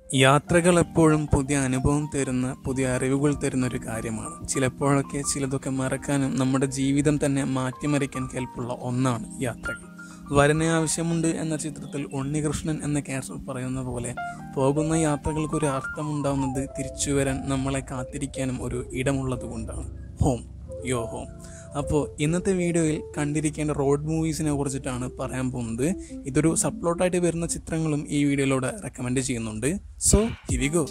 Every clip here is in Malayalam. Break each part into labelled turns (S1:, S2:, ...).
S1: യാത്രകൾ എപ്പോഴും പുതിയ അനുഭവം തരുന്ന പുതിയ അറിവുകൾ തരുന്ന ഒരു കാര്യമാണ് ചിലപ്പോഴൊക്കെ ചിലതൊക്കെ മറക്കാനും നമ്മുടെ ജീവിതം തന്നെ മാറ്റിമറിക്കാൻ കെൽപ്പുള്ള ഒന്നാണ് യാത്രകൾ വരനെ ആവശ്യമുണ്ട് എന്ന ചിത്രത്തിൽ ഉണ്ണികൃഷ്ണൻ എന്ന ക്യാരക്ടർ പറയുന്ന പോലെ പോകുന്ന യാത്രകൾക്ക് ഒരു അർത്ഥമുണ്ടാവുന്നത് തിരിച്ചു വരാൻ നമ്മളെ കാത്തിരിക്കാനും ഒരു ഇടമുള്ളത് കൊണ്ടാണ് ഹോം യോ ഹോം അപ്പോൾ ഇന്നത്തെ വീഡിയോയിൽ കണ്ടിരിക്കേണ്ട റോഡ് മൂവീസിനെ കുറിച്ചിട്ടാണ് പറയാൻ പോകുന്നത് ഇതൊരു സപ്ലോട്ടായിട്ട് വരുന്ന ചിത്രങ്ങളും ഈ വീഡിയോയിലൂടെ റെക്കമെൻഡ് ചെയ്യുന്നുണ്ട് സോ ഹിവി ഗോ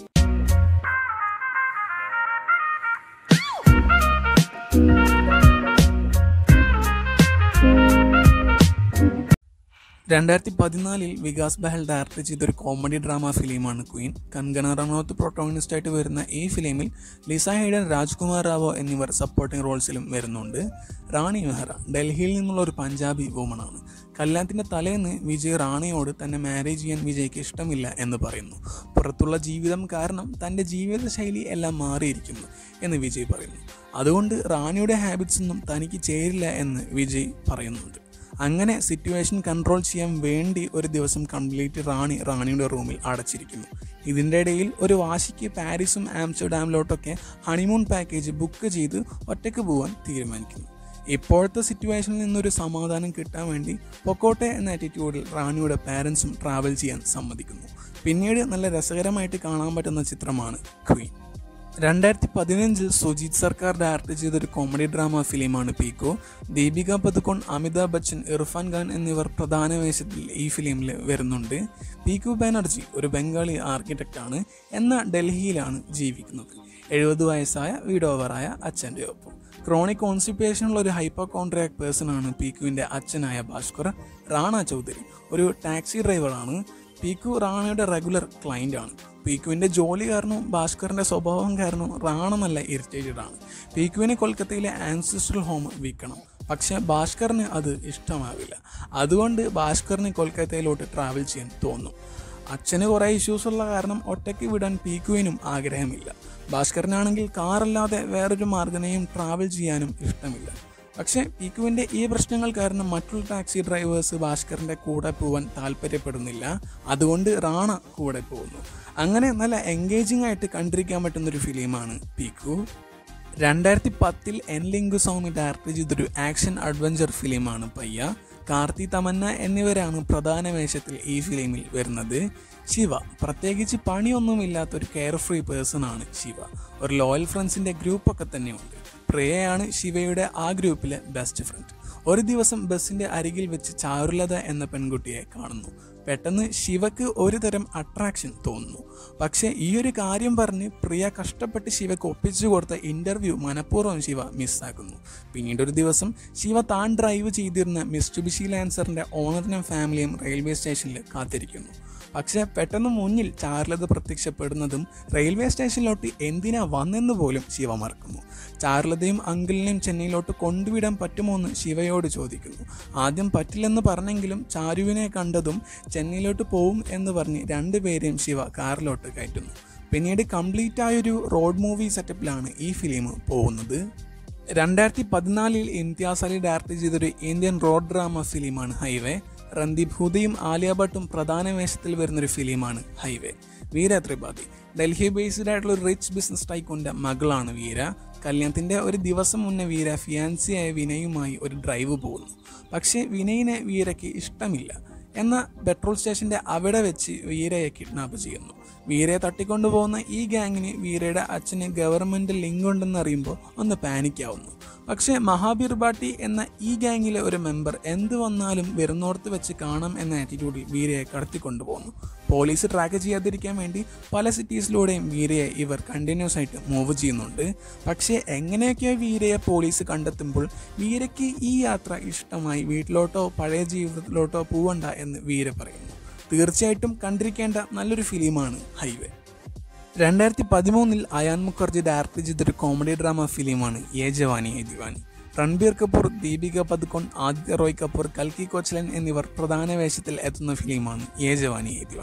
S1: രണ്ടായിരത്തി പതിനാലിൽ വികാസ് ബഹൽ ഡയറക്റ്റ് ചെയ്തൊരു കോമഡി ഡ്രാമ ഫിലിമാണ് ക്വീൻ കങ്കന റണോത്ത് പ്രൊട്ടോണിസ്റ്റ് ആയിട്ട് വരുന്ന ഈ ഫിലിമിൽ ലിസ ഹൈഡൻ രാജ്കുമാർ റാവോ എന്നിവർ സപ്പോർട്ടിംഗ് റോൾസിലും വരുന്നുണ്ട് റാണി മെഹ്റ ഡൽഹിയിൽ നിന്നുള്ള ഒരു പഞ്ചാബി വുമണാണ് കല്യാണത്തിൻ്റെ തലേന്ന് വിജയ് റാണിയോട് തന്നെ മാരേജ് ചെയ്യാൻ വിജയ്ക്ക് ഇഷ്ടമില്ല എന്ന് പറയുന്നു പുറത്തുള്ള ജീവിതം കാരണം തൻ്റെ ജീവിതശൈലി എല്ലാം മാറിയിരിക്കുന്നു എന്ന് വിജയ് പറയുന്നു അതുകൊണ്ട് റാണിയുടെ ഹാബിറ്റ്സ് ഒന്നും തനിക്ക് ചേരില്ല എന്ന് വിജയ് പറയുന്നുണ്ട് അങ്ങനെ സിറ്റുവേഷൻ കൺട്രോൾ ചെയ്യാൻ വേണ്ടി ഒരു ദിവസം കംപ്ലീറ്റ് റാണി റാണിയുടെ റൂമിൽ അടച്ചിരിക്കുന്നു ഇതിൻ്റെ ഇടയിൽ ഒരു വാശിക്ക് പാരീസും ആംസ്റ്റർഡാമിലോട്ടൊക്കെ ഹണിമൂൺ പാക്കേജ് ബുക്ക് ചെയ്ത് ഒറ്റയ്ക്ക് പോകാൻ തീരുമാനിക്കുന്നു ഇപ്പോഴത്തെ സിറ്റുവേഷനിൽ നിന്നൊരു സമാധാനം കിട്ടാൻ വേണ്ടി പൊക്കോട്ടെ എന്ന ആറ്റിറ്റ്യൂഡിൽ റാണിയുടെ പാരൻസും ട്രാവൽ ചെയ്യാൻ സമ്മതിക്കുന്നു പിന്നീട് നല്ല രസകരമായിട്ട് കാണാൻ പറ്റുന്ന ചിത്രമാണ് ക്വീൻ രണ്ടായിരത്തി പതിനഞ്ചിൽ സുജിത് സർക്കാർ ഡയറക്റ്റ് ചെയ്തൊരു കോമഡി ഡ്രാമ ഫിലിമാണ് പീക്കോ ദീപിക പതുക്കോൺ അമിതാഭ് ബച്ചൻ ഇർഫാൻ ഖാൻ എന്നിവർ പ്രധാന വേഷത്തിൽ ഈ ഫിലിമിൽ വരുന്നുണ്ട് പീക്കു ബാനർജി ഒരു ബംഗാളി ആർക്കിടെക്റ്റാണ് എന്ന ഡൽഹിയിലാണ് ജീവിക്കുന്നത് എഴുപത് വയസ്സായ വീഡോവറായ അച്ഛൻ്റെ ഒപ്പം ക്രോണിക് കോൺസ്റ്റിപ്പേഷനുള്ള ഒരു ഹൈപ്പർ കോൺട്രാക്ട് പേഴ്സൺ ആണ് പീക്കുവിൻ്റെ അച്ഛനായ ഭാസ്കർ റാണ ചൗധരി ഒരു ടാക്സി ഡ്രൈവറാണ് പീക്കു റാണയുടെ റെഗുലർ ക്ലയൻ്റ് ആണ് പീക്കുവിൻ്റെ ജോലി കാരണവും ഭാസ്കറിൻ്റെ സ്വഭാവം കാരണവും റാണ നല്ല ഇറിറ്റേറ്റഡ് ആണ് പീക്കുവിന് കൊൽക്കത്തയിലെ ആൻസിസ്ട്രൽ ഹോം വിൽക്കണം പക്ഷേ ഭാസ്കറിന് അത് ഇഷ്ടമാവില്ല അതുകൊണ്ട് ഭാസ്കറിന് കൊൽക്കത്തയിലോട്ട് ട്രാവൽ ചെയ്യാൻ തോന്നും അച്ഛന് കുറേ ഇഷ്യൂസ് ഉള്ള കാരണം ഒറ്റയ്ക്ക് വിടാൻ പീക്കുവിനും ആഗ്രഹമില്ല ഭാസ്കറിനാണെങ്കിൽ കാറല്ലാതെ വേറൊരു മാർഗനെയും ട്രാവൽ ചെയ്യാനും ഇഷ്ടമില്ല പക്ഷേ പീക്കുവിൻ്റെ ഈ പ്രശ്നങ്ങൾ കാരണം മറ്റുള്ള ടാക്സി ഡ്രൈവേഴ്സ് ഭാസ്കറിൻ്റെ കൂടെ പോകാൻ താല്പര്യപ്പെടുന്നില്ല അതുകൊണ്ട് റാണ കൂടെ പോകുന്നു അങ്ങനെ നല്ല എൻഗേജിംഗ് ആയിട്ട് കണ്ടിരിക്കാൻ പറ്റുന്നൊരു ഫിലിമാണ് പീക്കു രണ്ടായിരത്തി പത്തിൽ എൻ ലിംഗുസ്വാമി ഡയറക്റ്റ് ചെയ്തൊരു ആക്ഷൻ അഡ്വഞ്ചർ ഫിലിമാണ് പയ്യ കാർത്തി തമന്ന എന്നിവരാണ് പ്രധാന വേഷത്തിൽ ഈ ഫിലിമിൽ വരുന്നത് ശിവ പ്രത്യേകിച്ച് പണിയൊന്നുമില്ലാത്ത ഒരു കെയർ ഫ്രീ പേഴ്സൺ ആണ് ശിവ ഒരു ലോയൽ ഫ്രണ്ട്സിൻ്റെ ഗ്രൂപ്പൊക്കെ തന്നെയുണ്ട് പ്രിയയാണ് ശിവയുടെ ആ ഗ്രൂപ്പിലെ ബെസ്റ്റ് ഫ്രണ്ട് ഒരു ദിവസം ബസ്സിൻ്റെ അരികിൽ വെച്ച് ചാരുലത എന്ന പെൺകുട്ടിയെ കാണുന്നു പെട്ടെന്ന് ശിവക്ക് ഒരു തരം അട്രാക്ഷൻ തോന്നുന്നു പക്ഷേ ഈ ഒരു കാര്യം പറഞ്ഞ് പ്രിയ കഷ്ടപ്പെട്ട് ശിവക്ക് ഒപ്പിച്ചു കൊടുത്ത ഇൻ്റർവ്യൂ മനഃപൂർവ്വം ശിവ മിസ്സാക്കുന്നു പിന്നീട് ഒരു ദിവസം ശിവ താൻ ഡ്രൈവ് ചെയ്തിരുന്ന മിസ്റ്റുബിഷി ലാൻസറിൻ്റെ ഓണറിനും ഫാമിലിയും റെയിൽവേ സ്റ്റേഷനിൽ കാത്തിരിക്കുന്നു പക്ഷേ പെട്ടെന്ന് മുന്നിൽ ചാർലത പ്രത്യക്ഷപ്പെടുന്നതും റെയിൽവേ സ്റ്റേഷനിലോട്ട് എന്തിനാ വന്നെന്ന് പോലും ശിവ മറക്കുന്നു ചാർലതയും അങ്കിളിനെയും ചെന്നൈയിലോട്ട് കൊണ്ടുവിടാൻ പറ്റുമോ എന്ന് ശിവയോട് ചോദിക്കുന്നു ആദ്യം പറ്റില്ലെന്ന് പറഞ്ഞെങ്കിലും ചാരുവിനെ കണ്ടതും ചെന്നൈയിലോട്ട് പോവും എന്ന് പറഞ്ഞ് രണ്ടുപേരെയും ശിവ കാറിലോട്ട് കയറ്റുന്നു പിന്നീട് കംപ്ലീറ്റ് ആയൊരു റോഡ് മൂവി സെറ്റപ്പിലാണ് ഈ ഫിലിം പോകുന്നത് രണ്ടായിരത്തി പതിനാലിൽ ഇംതിയാസ് അലി ഡയറക്റ്റ് ചെയ്തൊരു ഇന്ത്യൻ റോഡ് ഡ്രാമ ഫിലിമാണ് ഹൈവേ റൺദീപ് ഹുദയും ആലിയ ഭട്ടും പ്രധാന വേഷത്തിൽ വരുന്നൊരു ഫിലിമാണ് ഹൈവേ വീര ത്രിപാഠി ഡൽഹി ബേസ്ഡ് ആയിട്ടുള്ള ഒരു റിച്ച് ബിസിനസ് ടൈക്കോൻ്റെ മകളാണ് വീര കല്യാണത്തിൻ്റെ ഒരു ദിവസം മുന്നേ വീര ഫിയാൻസിയായ വിനയുമായി ഒരു ഡ്രൈവ് പോകുന്നു പക്ഷേ വിനയിനെ വീരയ്ക്ക് ഇഷ്ടമില്ല എന്ന പെട്രോൾ സ്റ്റേഷൻ്റെ അവിടെ വെച്ച് വീരയെ കിഡ്നാപ്പ് ചെയ്യുന്നു വീരയെ തട്ടിക്കൊണ്ടുപോകുന്ന ഈ ഗ്യാങ്ങിന് വീരയുടെ അച്ഛന് ഗവൺമെൻറ് ലിങ്ക് ഉണ്ടെന്ന് അറിയുമ്പോൾ ഒന്ന് പാനിക്കാവുന്നു പക്ഷേ മഹാബീർ ബാട്ടി എന്ന ഈ ഗ്യാങ്ങിലെ ഒരു മെമ്പർ എന്ത് വന്നാലും വരുന്നോടത്ത് വെച്ച് കാണാം എന്ന ആറ്റിറ്റ്യൂഡിൽ വീരയെ കടത്തിക്കൊണ്ടുപോകുന്നു പോലീസ് ട്രാക്ക് ചെയ്യാതിരിക്കാൻ വേണ്ടി പല സിറ്റീസിലൂടെയും വീരയെ ഇവർ കണ്ടിന്യൂസ് ആയിട്ട് മൂവ് ചെയ്യുന്നുണ്ട് പക്ഷേ എങ്ങനെയൊക്കെയോ വീരയെ പോലീസ് കണ്ടെത്തുമ്പോൾ വീരയ്ക്ക് ഈ യാത്ര ഇഷ്ടമായി വീട്ടിലോട്ടോ പഴയ ജീവിതത്തിലോട്ടോ പോവണ്ട എന്ന് വീര പറയുന്നു തീർച്ചയായിട്ടും കണ്ടിരിക്കേണ്ട നല്ലൊരു ഫിലിമാണ് ഹൈവേ രണ്ടായിരത്തി പതിമൂന്നിൽ അയാൻ മുഖർജി ഡയറക്റ്റ് ചെയ്തൊരു കോമഡി ഡ്രാമ ഫിലിമാണ് ഏ ജവാനി ഏ ദിവാനി രൺബീർ കപൂർ ദീപിക പതുക്കോൺ ആദിത്യ റോയ് കപൂർ കൽക്കി കോച്ചലൻ എന്നിവർ പ്രധാന വേഷത്തിൽ എത്തുന്ന ഫിലിമാണ് ഏ ജവാനി ഏ ദിവാനി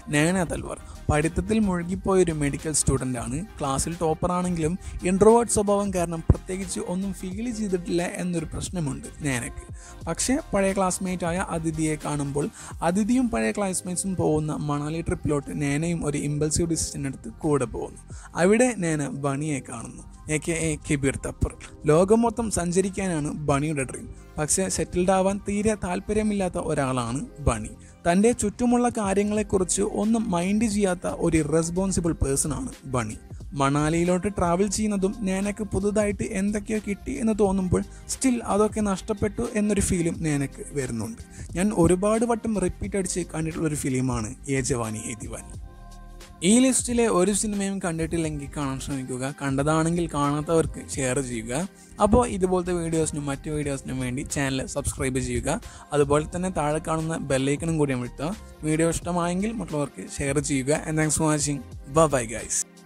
S1: നയന തൽവാർ പഠിത്തത്തിൽ മുഴുകിപ്പോയ ഒരു മെഡിക്കൽ സ്റ്റുഡൻ്റ് ആണ് ക്ലാസ്സിൽ ടോപ്പർ ആണെങ്കിലും ഇൻട്രോവേർട്ട് സ്വഭാവം കാരണം പ്രത്യേകിച്ച് ഒന്നും ഫീൽ ചെയ്തിട്ടില്ല എന്നൊരു പ്രശ്നമുണ്ട് നയനക്ക് പക്ഷേ പഴയ ക്ലാസ്മേറ്റ് ആയ അതിഥിയെ കാണുമ്പോൾ അതിഥിയും പഴയ ക്ലാസ്മേറ്റ്സും പോകുന്ന മണാലി ട്രിപ്പിലോട്ട് നേനയും ഒരു ഇമ്പൾസീവ് ഡിസിഷൻ എടുത്ത് കൂടെ പോകുന്നു അവിടെ നേന ബണിയെ കാണുന്നു A K A Kabir Thapar ലോകം മൊത്തം സഞ്ചരിക്കാനാണ് ബണിയുടെ ഡ്രീം പക്ഷേ സെറ്റിൽഡ് ആവാൻ തീരെ താല്പര്യമില്ലാത്ത ഒരാളാണ് ബണി തൻ്റെ ചുറ്റുമുള്ള കാര്യങ്ങളെക്കുറിച്ച് ഒന്നും മൈൻഡ് ചെയ്യാത്ത ഒരു റെസ്പോൺസിബിൾ പേഴ്സൺ ആണ് ബണി മണാലിയിലോട്ട് ട്രാവൽ ചെയ്യുന്നതും നേനക്ക് പുതുതായിട്ട് എന്തൊക്കെയോ കിട്ടി എന്ന് തോന്നുമ്പോൾ സ്റ്റിൽ അതൊക്കെ നഷ്ടപ്പെട്ടു എന്നൊരു ഫീലും നേനക്ക് വരുന്നുണ്ട് ഞാൻ ഒരുപാട് വട്ടം റിപ്പീറ്റ് അടിച്ച് കണ്ടിട്ടുള്ള ഒരു ഫിലിമാണ് ഏ ജവാനി ഹേ ദിവാനി ഈ ലിസ്റ്റിലെ ഒരു സിനിമയും കണ്ടിട്ടില്ലെങ്കിൽ കാണാൻ ശ്രമിക്കുക കണ്ടതാണെങ്കിൽ കാണാത്തവർക്ക് ഷെയർ ചെയ്യുക അപ്പോൾ ഇതുപോലത്തെ വീഡിയോസിനും മറ്റു വീഡിയോസിനും വേണ്ടി ചാനൽ സബ്സ്ക്രൈബ് ചെയ്യുക അതുപോലെ തന്നെ താഴെ കാണുന്ന ബെല്ലൈക്കണും കൂടി അമഴ്ത്തുക വീഡിയോ ഇഷ്ടമായെങ്കിൽ മറ്റുള്ളവർക്ക് ഷെയർ ചെയ്യുക and thanks for watching bye guys